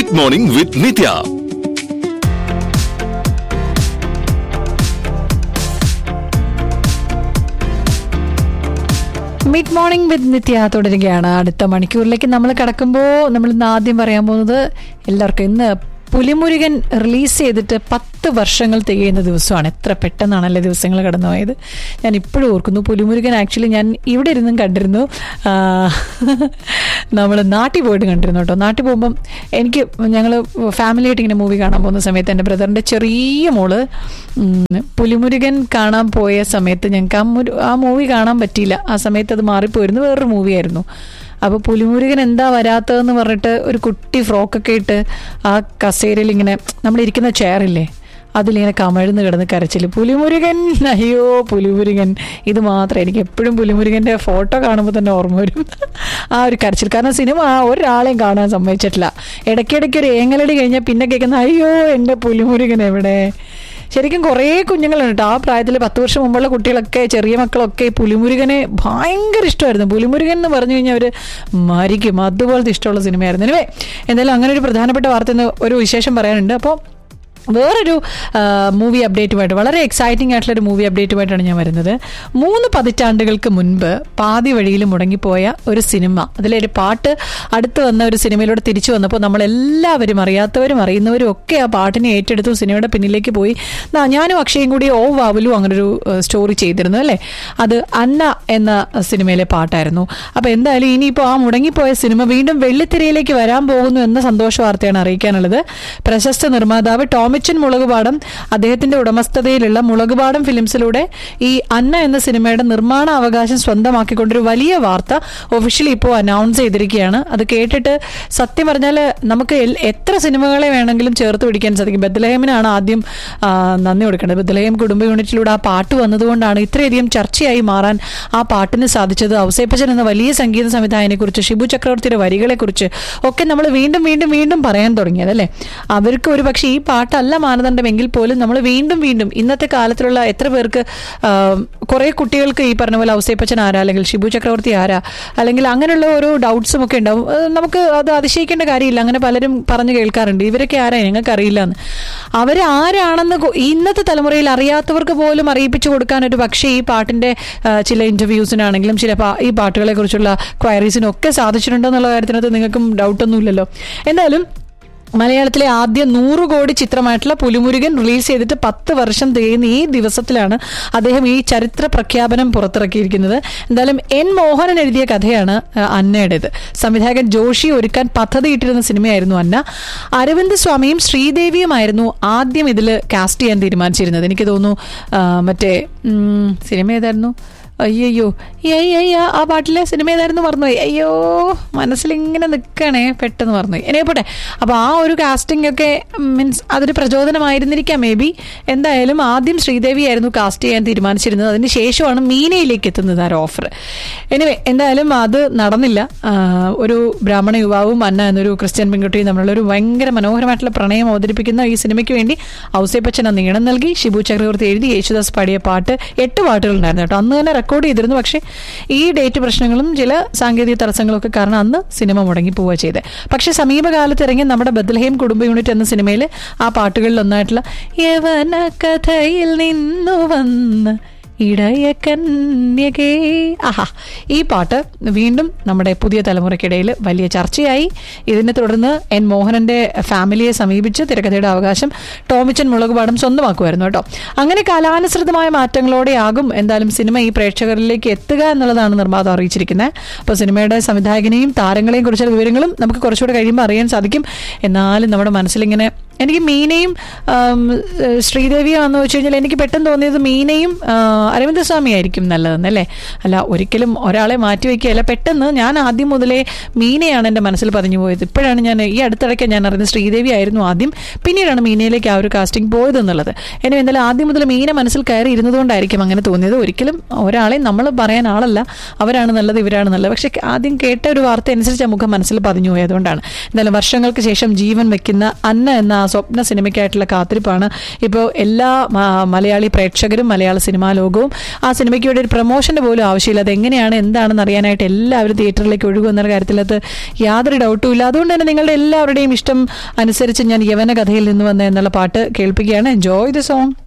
mid morning with Nithya mid morning with Nithya തുടരുകയാണ് അടുത്ത മണിക്കൂറിലേക്ക് നമ്മൾ കിടക്കുമ്പോൾ നമ്മൾ ഇന്ന് ആദ്യം പറയാൻ പോകുന്നത് എല്ലാവർക്കും ഇന്ന് പുലിമുരുകൻ റിലീസ് ചെയ്തിട്ട് പത്ത് വർഷങ്ങൾ തികയുന്ന ദിവസമാണ് എത്ര പെട്ടെന്നാണല്ലേ ദിവസങ്ങൾ കടന്നുപോയത് ഞാൻ ഇപ്പോഴും ഓർക്കുന്നു പുലിമുരുകൻ ആക്ച്വലി ഞാൻ ഇവിടെ ഇരുന്നും കണ്ടിരുന്നു നമ്മൾ നാട്ടിൽ പോയിട്ട് കണ്ടിരുന്നു കേട്ടോ നാട്ടിൽ പോകുമ്പം എനിക്ക് ഞങ്ങൾ ഫാമിലിയായിട്ട് ഇങ്ങനെ മൂവി കാണാൻ പോകുന്ന സമയത്ത് എൻ്റെ ബ്രദറിൻ്റെ ചെറിയ മോള് ഉം, പുലിമുരുകൻ കാണാൻ പോയ സമയത്ത് ഞങ്ങൾക്ക് ആ മുരു ആ മൂവി കാണാൻ പറ്റിയില്ല ആ സമയത്ത് അത് മാറിപ്പോയിരുന്നു വേറൊരു മൂവിയായിരുന്നു അപ്പോൾ പുലിമുരുകൻ എന്താ വരാത്തതെന്ന് പറഞ്ഞിട്ട് ഒരു കുട്ടി ഫ്രോക്കൊക്കെ ഇട്ട് ആ കസേരയിൽ ഇങ്ങനെ നമ്മളിരിക്കുന്ന ചെയറില്ലേ അതിലിങ്ങനെ കമഴ്ന്ന് കിടന്ന് കരച്ചിൽ പുലിമുരുകൻ അയ്യോ പുലിമുരുകൻ ഇത് മാത്രം എനിക്ക് എപ്പോഴും പുലിമുരുകൻ്റെ ഫോട്ടോ കാണുമ്പോൾ തന്നെ ഓർമ്മ വരും ആ ഒരു കരച്ചിൽ കാരണം സിനിമ ആ ഒരാളെയും കാണാൻ സമ്മതിച്ചിട്ടില്ല ഇടയ്ക്കിടയ്ക്ക് ഒരു ഏങ്ങലടി കഴിഞ്ഞാൽ പിന്നെ കേൾക്കുന്ന അയ്യോ എൻ്റെ പുലിമുരുകൻ എവിടെ ശരിക്കും കുറേ കുഞ്ഞുങ്ങളുണ്ട് കേട്ടോ ആ പ്രായത്തിൽ പത്ത് വർഷം മുമ്പുള്ള കുട്ടികളൊക്കെ ചെറിയ മക്കളൊക്കെ ഈ പുലിമുരുകനെ ഭയങ്കര ഇഷ്ടമായിരുന്നു പുലിമുരുകൻ എന്ന് പറഞ്ഞു കഴിഞ്ഞാൽ അവർ മരിക്കും അതുപോലത്തെ ഇഷ്ടമുള്ള സിനിമയായിരുന്നു എനിവേ എന്തായാലും അങ്ങനെ ഒരു പ്രധാനപ്പെട്ട വാർത്ത ഇന്ന് ഒരു വിശേഷം പറയാനുണ്ട് അപ്പോൾ വേറൊരു മൂവി അപ്ഡേറ്റുമായിട്ട് വളരെ എക്സൈറ്റിംഗ് ആയിട്ടുള്ള ഒരു മൂവി അപ്ഡേറ്റുമായിട്ടാണ് ഞാൻ വരുന്നത് മൂന്ന് പതിറ്റാണ്ടുകൾക്ക് മുൻപ് പാതി വഴിയിൽ മുടങ്ങിപ്പോയ ഒരു സിനിമ അതിലൊരു പാട്ട് അടുത്ത് വന്ന ഒരു സിനിമയിലൂടെ തിരിച്ചു വന്നപ്പോൾ നമ്മളെല്ലാവരും അറിയാത്തവരും അറിയുന്നവരും ഒക്കെ ആ പാട്ടിനെ ഏറ്റെടുത്തു സിനിമയുടെ പിന്നിലേക്ക് പോയി ദാ ഞാനും അക്ഷയും കൂടി ഓ വാവലും അങ്ങനൊരു സ്റ്റോറി ചെയ്തിരുന്നു അല്ലേ അത് അന്ന എന്ന സിനിമയിലെ പാട്ടായിരുന്നു അപ്പോൾ എന്തായാലും ഇനിയിപ്പോൾ ആ മുടങ്ങിപ്പോയ സിനിമ വീണ്ടും വെള്ളിത്തിരയിലേക്ക് വരാൻ പോകുന്നു എന്ന സന്തോഷ വാർത്തയാണ് അറിയിക്കാനുള്ളത് പ്രശസ്ത നിർമ്മാതാവ് ടോമിച്ചൻ മുളകുപാടം അദ്ദേഹത്തിന്റെ ഉടമസ്ഥതയിലുള്ള മുളകുപാടം ഫിലിംസിലൂടെ ഈ അന്ന എന്ന സിനിമയുടെ നിർമ്മാണ അവകാശം സ്വന്തമാക്കിക്കൊണ്ടൊരു വലിയ വാർത്ത ഒഫീഷ്യലി ഇപ്പോൾ അനൗൺസ് ചെയ്തിരിക്കുകയാണ് അത് കേട്ടിട്ട് സത്യം പറഞ്ഞാൽ നമുക്ക് എൽ- എത്ര സിനിമകളെ വേണമെങ്കിലും ചേർത്ത് പിടിക്കാൻ സാധിക്കും ബദ്ലഹേമിനാണ് ആദ്യം ആ, നന്ദി കൊടുക്കേണ്ടത് ബദ്ലഹേം കുടുംബ യൂണിറ്റിലൂടെ ആ പാട്ട് വന്നതുകൊണ്ടാണ് ഇത്രയധികം ചർച്ചയായി മാറാൻ ആ പാട്ടിന് സാധിച്ചത് ഔസേപ്പച്ചൻ എന്ന വലിയ സംഗീത സംവിധായകനെ കുറിച്ച് ഷിബു ചക്രവർത്തിയുടെ വരികളെ കുറിച്ച് ഒക്കെ നമ്മൾ വീണ്ടും വീണ്ടും വീണ്ടും പറയാൻ തുടങ്ങിയത് അല്ലേ അവർക്ക് ഒരു പക്ഷേ ഈ പാട്ടല്ല മാനദണ്ഡമെങ്കിൽ പോലും നമ്മൾ വീണ്ടും വീണ്ടും ഇന്നത്തെ കാലത്തിലുള്ള എത്ര പേർക്ക് ആ, കുറേ കുട്ടികൾക്ക് ഈ പറഞ്ഞ പോലെ ഔസേപ്പച്ചൻ ആരാ അല്ലെങ്കിൽ ഷിബു ചക്രവർത്തി ആരാ അല്ലെങ്കിൽ അങ്ങനെയുള്ള ഓരോ ഡൗട്ട്സും ഒക്കെ ഉണ്ടാവും അത് നമുക്ക് അത് അതിശയിക്കേണ്ട കാര്യമില്ല അങ്ങനെ പലരും പറഞ്ഞു കേൾക്കാറുണ്ട് ഇവരൊക്കെ ആരാ ഞങ്ങൾക്ക് അറിയില്ല എന്ന് അവരാരാണെന്ന് കൊ- ഇന്നത്തെ തലമുറയിൽ അറിയാത്തവർക്ക് പോലും അറിയിപ്പിച്ചു കൊടുക്കാൻ ഒരു പക്ഷേ ഈ പാട്ടിന്റെ ആ, ചില ഇന്റർവ്യൂസിനാണെങ്കിലും ചില പാ- ഈ പാട്ടുകളെ കുറിച്ചുള്ള ക്വയറീസിനും ഒക്കെ സാധിച്ചിട്ടുണ്ടോ എന്നുള്ള കാര്യത്തിനകത്ത് നിങ്ങൾക്കും ഡൗട്ടൊന്നുമില്ലല്ലോ എന്തായാലും മലയാളത്തിലെ ആദ്യ നൂറ് കോടി ചിത്രമായിട്ടുള്ള പുലിമുരുകൻ റിലീസ് ചെയ്തിട്ട് പത്ത് വർഷം തികയുന്ന ഈ ദിവസത്തിലാണ് അദ്ദേഹം ഈ ചരിത്ര പ്രഖ്യാപനം പുറത്തിറക്കിയിരിക്കുന്നത് എന്തായാലും എൻ മോഹനൻ എഴുതിയ കഥയാണ് ആ, അന്നയുടേത് സംവിധായകൻ ജോഷി ഒരുക്കാൻ പദ്ധതിയിട്ടിരുന്ന സിനിമയായിരുന്നു അന്ന അരവിന്ദ് സ്വാമിയും ശ്രീദേവിയുമായിരുന്നു ആദ്യം ഇതിൽ കാസ്റ്റ് ചെയ്യാൻ തീരുമാനിച്ചിരുന്നത് എനിക്ക് തോന്നുന്നു ആ, മറ്റേ ഉം, സിനിമ ഏതായിരുന്നു അയ്യോ അയ്യ ആ പാട്ടിലെ സിനിമ ഏതായിരുന്നു മറന്നുപോയി അയ്യോ മനസ്സിലിങ്ങനെ നിൽക്കണേ പെട്ടെന്ന് മറന്നുപോയി ഇനി പോട്ടെ അപ്പോൾ ആ ഒരു കാസ്റ്റിംഗ് ഒക്കെ മീൻസ് അതൊരു പ്രചോദനമായിരുന്നിരിക്കാം മേ ബി എന്തായാലും ആദ്യം ശ്രീദേവി ആയിരുന്നു കാസ്റ്റ് ചെയ്യാൻ തീരുമാനിച്ചിരുന്നത് അതിന് ശേഷമാണ് മീനയിലേക്ക് എത്തുന്നത് ആ ഓഫർ എനിവേ എന്തായാലും അത് നടന്നില്ല ആ, ഒരു ബ്രാഹ്മണ യുവാവും അന്ന എന്നൊരു ക്രിസ്ത്യൻ പെൺകുട്ടിയും തമ്മിലുള്ള ഒരു ഭയങ്കര മനോഹരമായിട്ടുള്ള പ്രണയം അവതരിപ്പിക്കുന്ന ഈ സിനിമയ്ക്ക് വേണ്ടി ഔസേപ്പച്ചൻ അന്ന് ഈണം നൽകി ഷിബു ചക്രവർത്തി എഴുതി യേശുദാസ് പാടിയ പാട്ട് എട്ട് പാട്ടുകൾ ഉണ്ടായിരുന്നു കേട്ടോ അന്ന് തന്നെ റെക്കോർഡ് ചെയ്തിരുന്നു പക്ഷേ ഈ ഡേറ്റ് പ്രശ്നങ്ങളും ചില സാങ്കേതിക തടസ്സങ്ങളും ഒക്കെ കാരണം അന്ന് സിനിമ മുടങ്ങി പോവുക ചെയ്തത് പക്ഷേ സമീപകാലത്ത് ഇറങ്ങിയ നമ്മുടെ ബദ്ലഹേം കുടുംബ യൂണിറ്റ് എന്ന സിനിമയിൽ ആ പാട്ടുകളിൽ ഒന്നായിട്ടുള്ള യവന കഥയിൽ നിന്നു വന്ന് ഇടയ കന്യകേ ആഹാ ഈ പാട്ട് വീണ്ടും നമ്മുടെ പുതിയ തലമുറയ്ക്കിടയിൽ വലിയ ചർച്ചയായി ഇതിനെ തുടർന്ന് എൻ മോഹനന്റെ ഫാമിലിയെ സമീപിച്ച് തിരക്കഥയുടെ അവകാശം ടോമിച്ചൻ മുളകുപാടം സ്വന്തമാക്കുമായിരുന്നു കേട്ടോ അങ്ങനെ കാലാനുസൃതമായ മാറ്റങ്ങളോടെയാകും എന്തായാലും സിനിമ ഈ പ്രേക്ഷകരിലേക്ക് എത്തുക എന്നുള്ളതാണ് നിർമ്മാതാവ് അറിയിച്ചിരിക്കുന്നത് അപ്പോൾ സിനിമയുടെ സംവിധായകനെയും താരങ്ങളെയും കുറിച്ചുള്ള വിവരങ്ങളും നമുക്ക് കുറച്ചുകൂടെ കഴിയുമ്പോൾ അറിയാൻ സാധിക്കും എന്നാലും നമ്മുടെ മനസ്സിലിങ്ങനെ എനിക്ക് മീനയും ആം, ഏഹ്, ശ്രീദേവിയും എന്ന് വെച്ച് കഴിഞ്ഞാൽ എനിക്ക് പെട്ടെന്ന് തോന്നിയത് മീനയും ആ, അരവിന്ദസ്വാമി ആയിരിക്കും നല്ലതെന്ന് അല്ലേ അല്ല ഒരിക്കലും ഒരാളെ മാറ്റി വയ്ക്കുകയല്ല പെട്ടെന്ന് ഞാൻ ആദ്യം മുതലേ മീനയാണ് എൻ്റെ മനസ്സിൽ പതിഞ്ഞു പോയത് ഇപ്പോഴാണ് ഞാൻ ഈ അടുത്തിടയ്ക്ക് ഞാൻ അറിഞ്ഞത് ശ്രീദേവി ആയിരുന്നു ആദ്യം പിന്നീടാണ് മീനയിലേക്ക് ആ ഒരു കാസ്റ്റിംഗ് പോയത് എന്നുള്ളത് എന്നെ എന്തായാലും ആദ്യം മുതൽ മീന മനസ്സിൽ കയറി ഇരുന്നതുകൊണ്ടായിരിക്കും അങ്ങനെ തോന്നിയത് ഒരിക്കലും ഒരാളെ നമ്മൾ പറയാൻ ആളല്ല അവരാണ് നല്ലത് ഇവരാണ് നല്ലത് പക്ഷെ ആദ്യം കേട്ട ഒരു വാർത്ത അനുസരിച്ച് ആ മുഖം മനസ്സിൽ പതിഞ്ഞു പോയതുകൊണ്ടാണ് എന്തായാലും വർഷങ്ങൾക്ക് ശേഷം ജീവൻ വെക്കുന്ന അന്ന എന്ന ആ സ്വപ്ന സിനിമയ്ക്കായിട്ടുള്ള കാത്തിരിപ്പാണ് ഇപ്പോൾ എല്ലാ മ- മലയാളി പ്രേക്ഷകരും മലയാള സിനിമാ ലോകവും ആ സിനിമയ്ക്ക് വേണ്ടി ഒരു പ്രൊമോഷന്റെ പോലും ആവശ്യമില്ല അത് എങ്ങനെയാണ് എന്താണെന്ന് അറിയാനായിട്ട് എല്ലാവരും തിയേറ്ററിലേക്ക് ഒഴുകുമെന്ന കാര്യത്തിലത് യാതൊരു ഡൗട്ടും ഇല്ല അതുകൊണ്ട് തന്നെ നിങ്ങളുടെ എല്ലാവരുടെയും ഇഷ്ടം അനുസരിച്ച് ഞാൻ യവന കഥയിൽ നിന്ന് വന്ന എന്നുള്ള പാട്ട് കേൾപ്പിക്കുകയാണ് എൻജോയ് ദ സോങ്